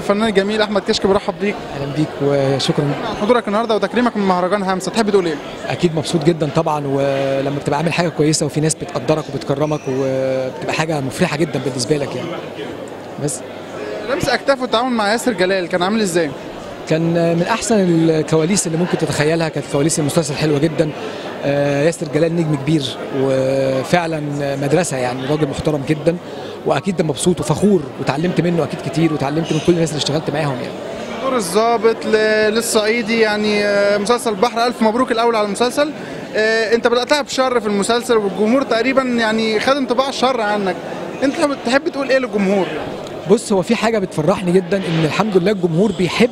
الفنان الجميل احمد كشك برحب بيك اهلا بيك وشكرا حضورك النهارده وتكريمك من مهرجان همسه تحب تقول ايه اكيد مبسوط جدا طبعا ولما بتبقى عامل حاجه كويسه وفي ناس بتقدرك وبتكرمك وبتبقى حاجه مفرحه جدا بالنسبه لك يعني بس لمس اكتاف والتعاون مع ياسر جلال كان عامل ازاي كان من احسن الكواليس اللي ممكن تتخيلها كانت كواليس المسلسل حلوه جدا آه، ياسر جلال نجم كبير وفعلا مدرسه يعني راجل محترم جدا واكيد ده مبسوط وفخور وتعلمت منه اكيد كتير وتعلمت من كل الناس اللي اشتغلت معاهم يعني دور الضابط ل- للصعيدي يعني آه، مسلسل بحر الف مبروك الاول على المسلسل آه، انت بداتها بشر في المسلسل والجمهور تقريبا يعني خد انطباع الشر عنك انت تحب- تحب تقول ايه للجمهور بص هو في حاجه بتفرحني جدا ان الحمد لله الجمهور بيحب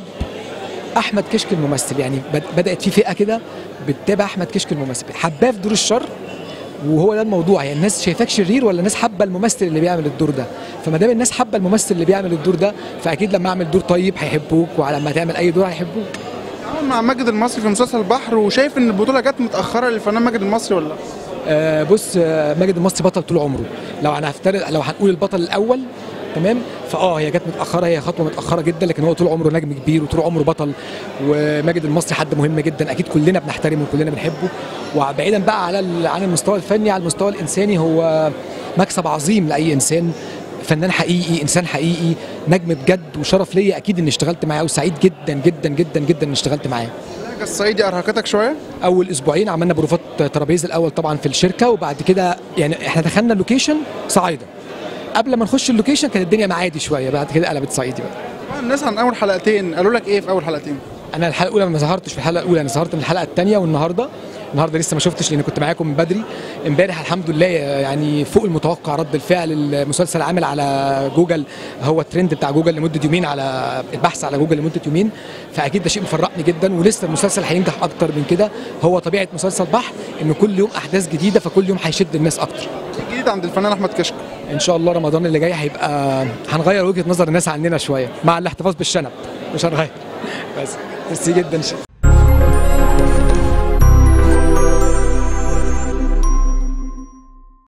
احمد كشك الممثل يعني بد- بدات في فئه كده بتتابع احمد كشك الممثل حباه في دور الشر وهو ده الموضوع يعني الناس شايفاك شرير ولا الناس حابه الممثل اللي بيعمل الدور ده فما دام الناس حابه الممثل اللي بيعمل الدور ده فاكيد لما اعمل دور طيب هيحبوك ولما تعمل اي دور هيحبوك تعاون مع ماجد المصري في مسلسل البحر وشايف ان البطوله جت متاخره للفنان ماجد المصري ولا لا آه بص آه ماجد المصري بطل طول عمره لو هنفترض لو هنقول البطل الاول تمام فاه هي جت متاخره هي خطوه متاخره جدا لكن هو طول عمره نجم كبير وطول عمره بطل وماجد المصري حد مهم جدا اكيد كلنا بنحترمه وكلنا بنحبه وبعيدا بقى على ال- عن المستوى الفني على المستوى الانساني هو مكسب عظيم لاي انسان فنان حقيقي انسان حقيقي نجم بجد وشرف ليا اكيد اني اشتغلت معاه وسعيد جدا جدا جدا جدا اني اشتغلت معاه اللهجه الصعيدي ارهقتك شويه اول اسبوعين عملنا بروفات ترابيز الاول طبعا في الشركه وبعد كده يعني احنا دخلنا اللوكيشن صعيده قبل ما نخش اللوكيشن كانت الدنيا معادي شويه بعد كده قلبت صعيدي بقى طبعاً الناس عن اول حلقتين قالوا لك ايه في اول حلقتين انا الحلقه الاولى ما ظهرتش في الحلقه الاولى انا ظهرت من الحلقه الثانيه والنهارده النهارده لسه ما شفتش لان كنت معاكم من بدري امبارح الحمد لله يعني فوق المتوقع رد الفعل المسلسل عامل على جوجل هو الترند بتاع جوجل لمده يومين على البحث على جوجل لمده يومين فاكيد ده شيء مفرحني جدا ولسه المسلسل هينجح اكتر من كده هو طبيعه مسلسل بحر ان كل يوم احداث جديده فكل يوم هيشد الناس اكتر جديد عند الفنان احمد كشك ان شاء الله رمضان اللي جاي هيبقى هنغير وجهه نظر الناس عننا شويه مع الاحتفاظ بالشنب مش هنغير بس ميرسي جدا